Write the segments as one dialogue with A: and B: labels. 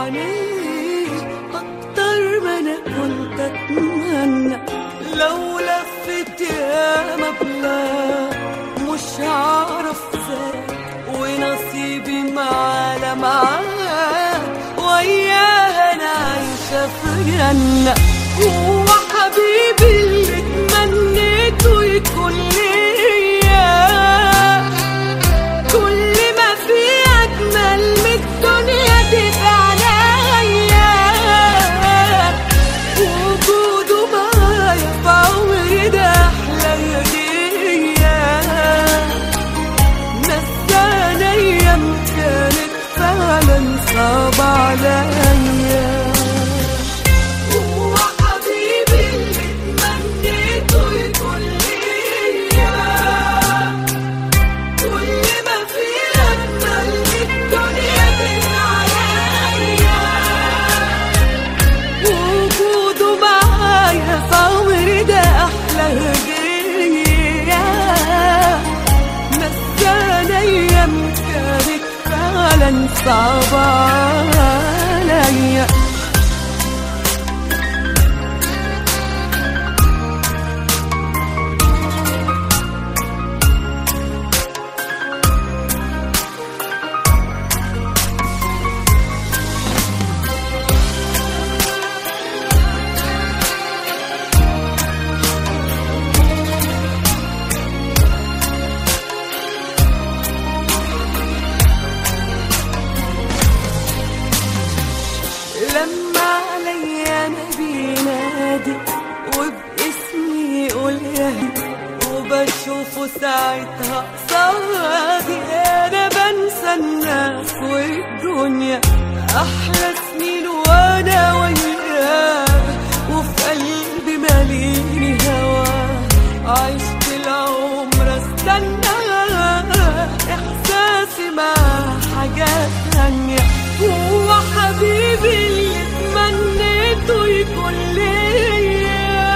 A: عينيه أكتر ما أنا كنت أتمنى لو لفت يا مبلغ مش هعرف ازاي ونصيبي معاه لا معاه وياه أنا عايشة في جنة هو حبيبي اللي تمنيته يكون ليا كل ما في أجمل من الدنيا تبقى عليا وجوده معايا في عمري ده أحلى هدية نسانا أيام كانت فعلا صعبة عليا هو حبيبي اللي تمنيته يكون ليا كل ما في أجمل من الدنيا تبقى عليا وجوده معايا في عمري ده أحلى هدية نسانا أيام كانت فعلا صعبة عليا لما عليا نبي نادي وباسمي يقول يهدي وبشوفه ساعتها قصادي انا بنسى الناس والدنيا احلى سنين وانا وياه وفي قلبي ماليني هواه عشت العمر استنى احساسي مع حاجات تانية هو حبيبي اللي تمنيته يكون ليا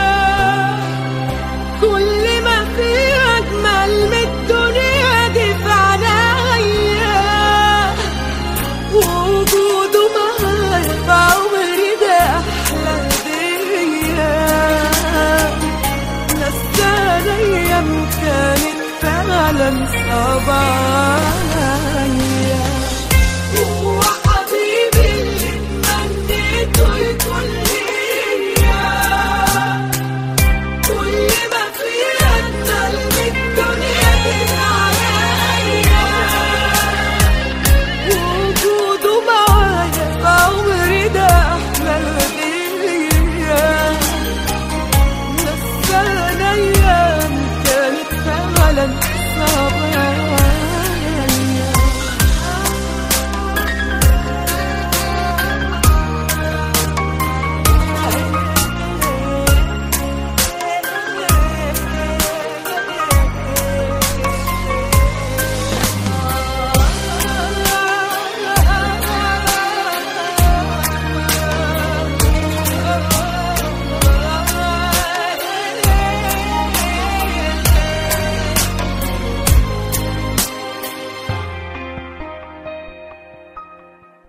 A: كل ما في اجمل من الدنيا دي في عينيا وجوده معايا في عمري ده احلى هديه نسانا ايام كانت فعلا صعبة